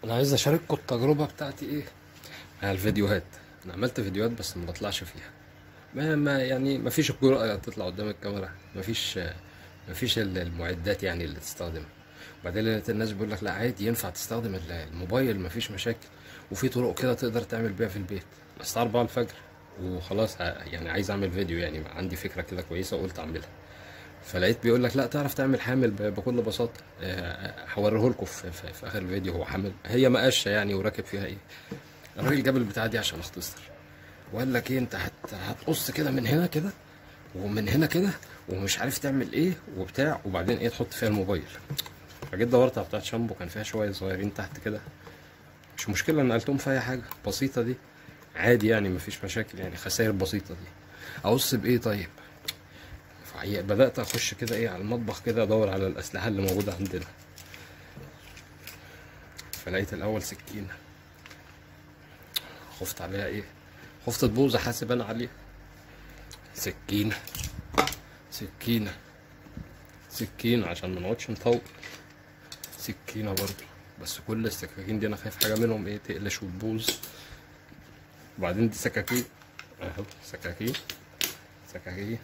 انا عايز اشارككم التجربه بتاعتي ايه مع الفيديوهات انا عملت فيديوهات بس ما بطلعش فيها ما, ما يعني ما فيش الجرأة تطلع قدام الكاميرا ما فيش ما فيش ال- المعدات يعني اللي تستخدمها وبعدين لقيت الناس بيقول لك لا عادي ينفع تستخدم ال- الموبايل ما فيش مشاكل وفي طرق كده تقدر تعمل بيها في البيت الساعه 4 الفجر وخلاص ع- يعني عايز اعمل فيديو يعني عندي فكره كده كويسه وقلت اعملها فلقيت بيقول لك لا تعرف تعمل حامل ب- بكل بساطه آه، هوريه لكم في, في, في اخر الفيديو هو حامل هي مقشه يعني وراكب فيها ايه الراجل جاب البتاعه دي عشان اختصر وقال لك ايه انت هت- هتقص كده من هنا كده ومن هنا كده ومش عارف تعمل ايه وبتاع وبعدين ايه تحط فيها الموبايل فجيت دورت على بتاعت شامبو كان فيها شويه صغيرين تحت كده مش مشكله نقلتهم في اي حاجه بسيطه دي عادي يعني مفيش مشاكل يعني خسائر بسيطه دي اقص بايه طيب فهي- بدات اخش كده ايه على المطبخ كده ادور على الاسلحه اللي موجوده عندنا فلقيت الاول سكينه خفت عليها ايه خفت تبوظ احاسب انا عليها سكينه سكينه سكينه عشان ما نقعدش نطول سكينه برضو بس كل السكاكين دي انا خايف حاجه منهم ايه تقلش وتبوظ وبعدين دي سكاكين اهو سكاكين سكاكين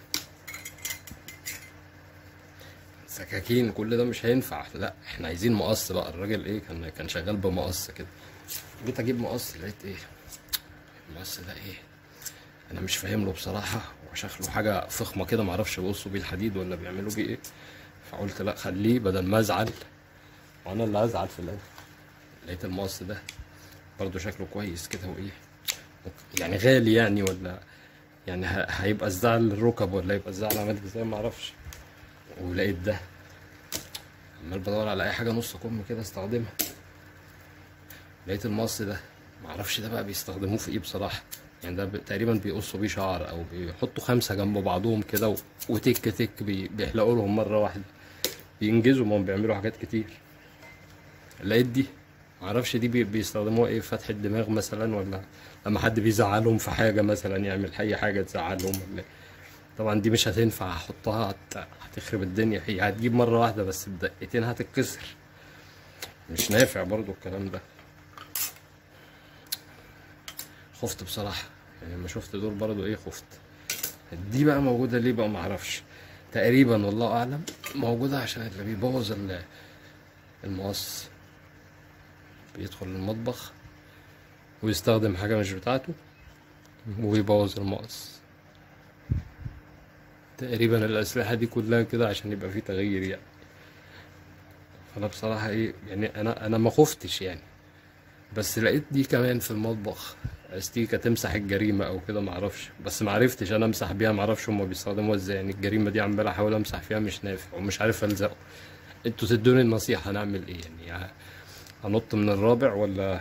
سكاكين كل ده مش هينفع لا احنا عايزين مقص بقى الراجل ايه كان كان شغال بمقص كده جيت اجيب مقص لقيت ايه المقص ده ايه انا مش فاهم له بصراحه وشكله حاجه فخمه كده معرفش بيقصوا بيه الحديد ولا بيعملوا بيه ايه فقلت لا خليه بدل ما ازعل وانا اللي ازعل في الاخر لقيت المقص ده برضه شكله كويس كده وايه يعني غالي يعني ولا يعني ه- هيبقى الزعل الركب ولا يبقى الزعل عمل ازاي ما اعرفش ولقيت ده عمال بدور على اي حاجه نص كم كده استخدمها لقيت المقص ده معرفش ده بقى بيستخدموه في ايه بصراحه يعني ده ب- تقريبا بيقصوا بيه شعر او بيحطوا خمسه جنب بعضهم كده و- وتك تك بي- بيحلقوا لهم مره واحده بينجزوا ما هم بيعملوا حاجات كتير لقيت دي معرفش دي بي- بيستخدموها ايه فتح الدماغ مثلا ولا لما حد بيزعلهم في حاجه مثلا يعمل اي حاجه تزعلهم ولا إيه. طبعا دي مش هتنفع احطها هت- هتخرب الدنيا هي هتجيب مره واحده بس بدقيقتين هتتكسر مش نافع برضو الكلام ده خفت بصراحه يعني لما شفت دول برضو ايه خفت دي بقى موجوده ليه بقى معرفش تقريبا والله اعلم موجوده عشان اللي بيبوظ ال- المقص بيدخل المطبخ ويستخدم حاجه مش بتاعته ويبوظ المقص تقريبا الأسلحة دي كلها كده عشان يبقى في تغيير يعني فأنا بصراحة إيه يعني أنا أنا ما خفتش يعني بس لقيت دي كمان في المطبخ استيكة تمسح الجريمة أو كده معرفش بس معرفتش أنا أمسح بيها معرفش هما بيستخدموها إزاي يعني الجريمة دي عمال أحاول أمسح فيها مش نافع ومش عارف ألزقه انتوا تدوني النصيحة هنعمل إيه يعني ه- هنط من الرابع ولا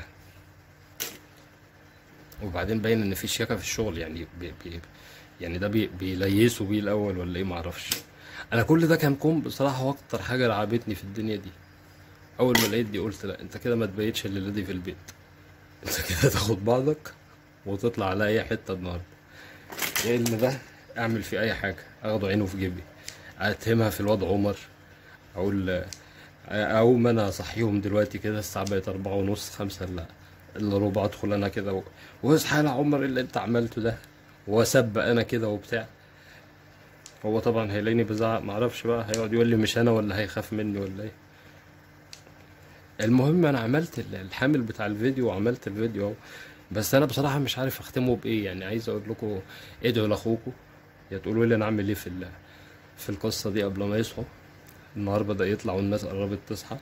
وبعدين باين ان في شياكه في الشغل يعني بي بي يعني ده بي بيليسوا بيه الاول ولا ايه معرفش انا كل ده كان كوم بصراحه واكتر حاجه رعبتني في الدنيا دي اول ما لقيت دي قلت لا انت كده ما تبيتش الليله دي في البيت انت كده تاخد بعضك وتطلع على اي حته النهارده لان ده اعمل فيه اي حاجه اخده عينه في جيبي اتهمها في الواد عمر اقول اقوم انا اصحيهم دلوقتي كده الساعه بقت أربعة ونص خمسة الا الا ربع ادخل انا كده و... واصحى يا عمر إيه اللي انت عملته ده واسبق انا كده وبتاع هو طبعا هيلاقيني بزعق معرفش بقى هيقعد يقول لي مش انا ولا هيخاف مني ولا ايه المهم انا عملت ال- الحامل بتاع الفيديو وعملت الفيديو اهو بس انا بصراحه مش عارف اختمه بايه يعني عايز اقول لكم ادعوا لاخوكم يا تقولوا لي انا اعمل ايه في ال- في القصه دي قبل ما يصحوا النهار بدأ يطلع والناس قربت تصحى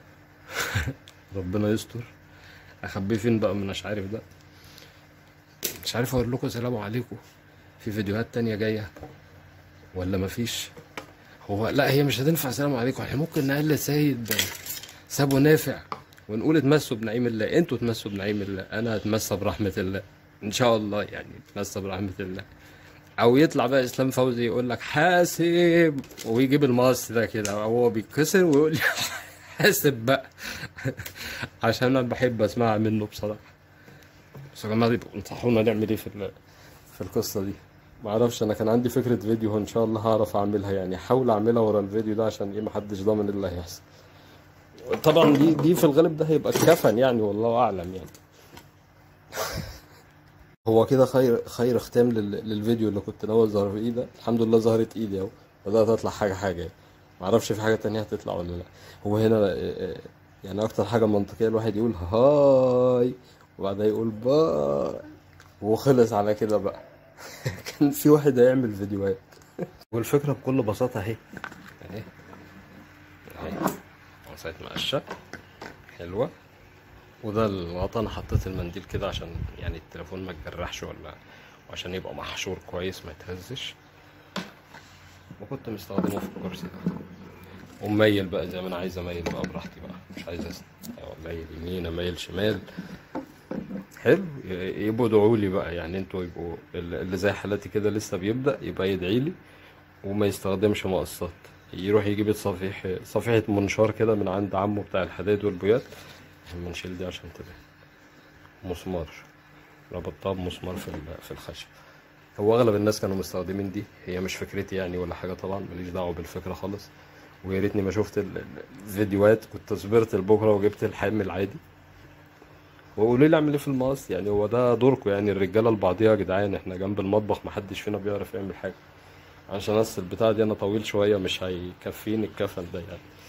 ربنا يستر اخبيه فين بقى مش عارف ده مش عارف اقول لكم سلام عليكم في فيديوهات تانية جاية ولا مفيش هو لا هي مش هتنفع سلام عليكم احنا ممكن نقلد سيد سابو نافع ونقول اتمسوا بنعيم الله انتوا اتمسوا بنعيم الله انا اتمسى برحمة الله ان شاء الله يعني اتمسى برحمة الله او يطلع بقى اسلام فوزي يقول لك حاسب ويجيب المقص ده كده هو بيتكسر ويقول لي حاسب بقى عشان انا بحب اسمعها منه بصراحه بس يا جماعه يبقوا انصحونا نعمل ايه في ال- في القصه دي ما اعرفش انا كان عندي فكره فيديو ان شاء الله هعرف اعملها يعني احاول اعملها ورا الفيديو ده عشان ايه محدش ضامن إيه اللي هيحصل طبعا دي دي في الغالب ده هيبقى الكفن يعني والله اعلم يعني هو كده خير خير ختام لل- للفيديو اللي كنت ناوي اظهر فيه ده الحمد لله ظهرت ايدي اهو بدات اطلع حاجه حاجه يعني. معرفش في حاجه تانية هتطلع ولا لا هو هنا آه، آه، يعني اكتر حاجه منطقيه الواحد يقول هاي وبعدها يقول باي وخلص على كده بقى كان في واحد هيعمل فيديوهات والفكره بكل بساطه اهي اهي اهي عصايه مقشه حلوه وده الغطا انا حطيت المنديل كده عشان يعني التليفون ما يتجرحش ولا وعشان يبقى محشور كويس ما يتهزش وكنت مستخدمه في الكرسي ده وميل بقى زي ما انا عايز اميل بقى براحتي بقى مش عايز أس... أيوة، اميل يمين اميل شمال حلو ي- يبقوا ادعوا لي بقى يعني انتوا يبقوا ال- اللي زي حالاتي كده لسه بيبدأ يبقى يدعي لي وما يستخدمش مقصات يروح يجيب صفيح صفيحة منشار كده من عند عمه بتاع الحداد والبويات احنا نشيل دي عشان تبقى مسمار ربطتها بمسمار في ال- في الخشب هو اغلب الناس كانوا مستخدمين دي هي مش فكرتي يعني ولا حاجه طبعا ماليش دعوه بالفكره خالص ويا ريتني ما شفت ال- ال- الفيديوهات كنت صبرت لبكره وجبت الحامل العادي وقولوا لي اعمل ايه في المقص يعني هو ده دوركم يعني الرجاله لبعضيها يا جدعان احنا جنب المطبخ محدش فينا بيعرف يعمل حاجه عشان اصل البتاعه دي انا طويل شويه مش هيكفيني الكفن ده يعني